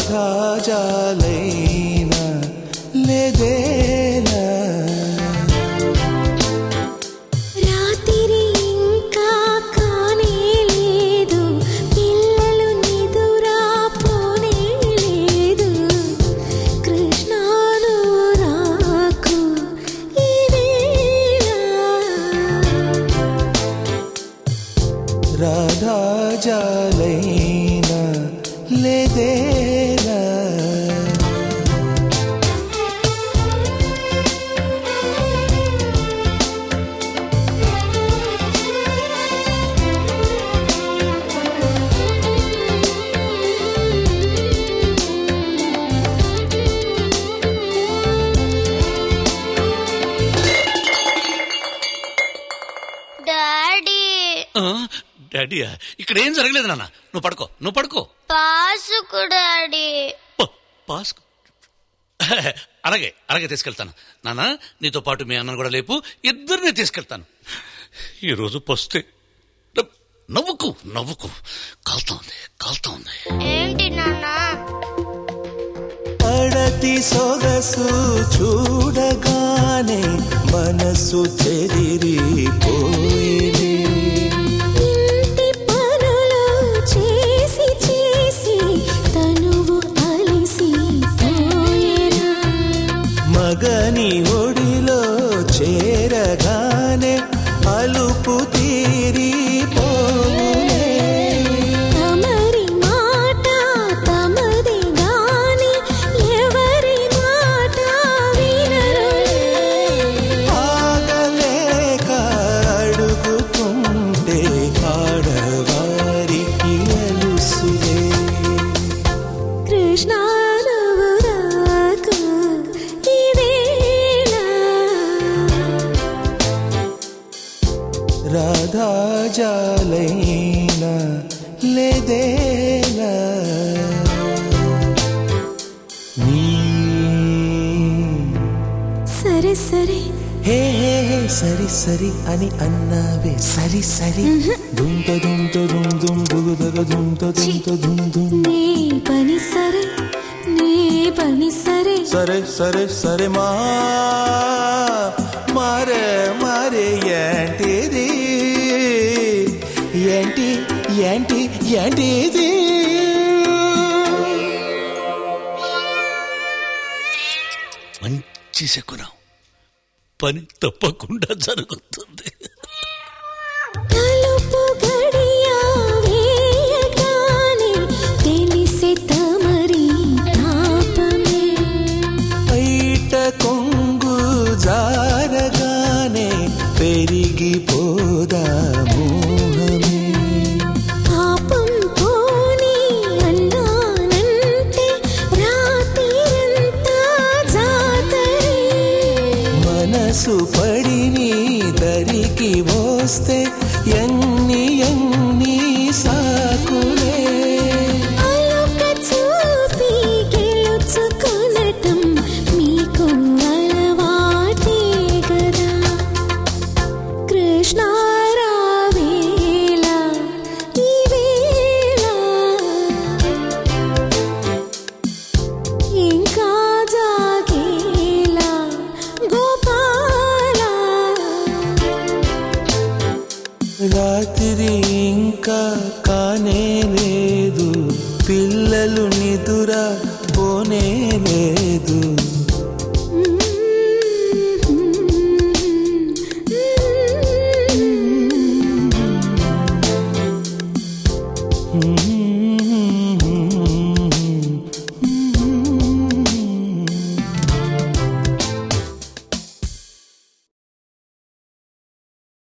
రాధాజాలైనా లేదేనా రాత్రి ఇంకా కానే లేదు పిల్లలు నిదురా పోనే లేదు కృష్ణాను రాకు ఈ వేళ రాధాజాలైనా లేదేనా డాడీ ఆ, డాడీయా ఇక్కడ ఏం జరగలేదు నాన్న నువ్వు పడుకో నువ్వు పడుకో పాసుకు డాడీ ప- పాస్ అలాగే అలాగే తీసుకెళ్తాను నాన్న నీతో పాటు మీ అన్నను కూడా లేపు ఇద్దరిని తీసుకెళ్తాను ఈరోజు పస్తే నవ్- నవ్వుకు నవ్వుకు కాలుతా ఉంది కాలుతా ఉంది ఏంటి నాన్న పడతి సొగసు చూడగానే మనసు చెదిరిపోయేది ఇంటి పనులు చేసి చేసి తనువు అలిసి పోయేనా మగని ఒడిలో చేరగానే అలుపు తీరిపోవునే తమరి మాట తమది గాని ఎవరి మాట వినరులే ఆగలేక అడుగుతుంటే ఆడవారికి అలుసులే కృష్ణానువు రాకు ఈ వేళ రాధాజాలైనా లేదేనా నీ సరే సరే హే హే హే సరి సరి అని అన్నావే సరి సరి దుంత దుంత దుమ్ దుమ్ దుగుదగ దుంత దుంత దుమ్ దుమ్ నీ పని సరే నీ పని సరే సరే సరే సరే మా మారే మారే ఏంటిది ఏంటి ఏంటి ఏంటిది మంచి శకునం పని తప్పకుండా జరుగుతుంది తలుపు గడియ వేయగానే తెలిసే తమరి తాపమే బయట కొంగు జారగానే పెరిగిపోదా మోహమే పాపం పోని అన్నానంటే రాత్రిరంతా జాతరే మనసు పడి నీ దరికి వస్తే ఎన్ని ఎన్ని సాకులే అలొక చూపి గెలుచుకొనటం మీకు అలవాటే గదా కృష్ణ రావేళ ఈ వేళ ఇంకా జాగేలా గోపాల రాత్రి ఇంకా కానే లేదు పిల్లలు నిదుర పోనే లేదు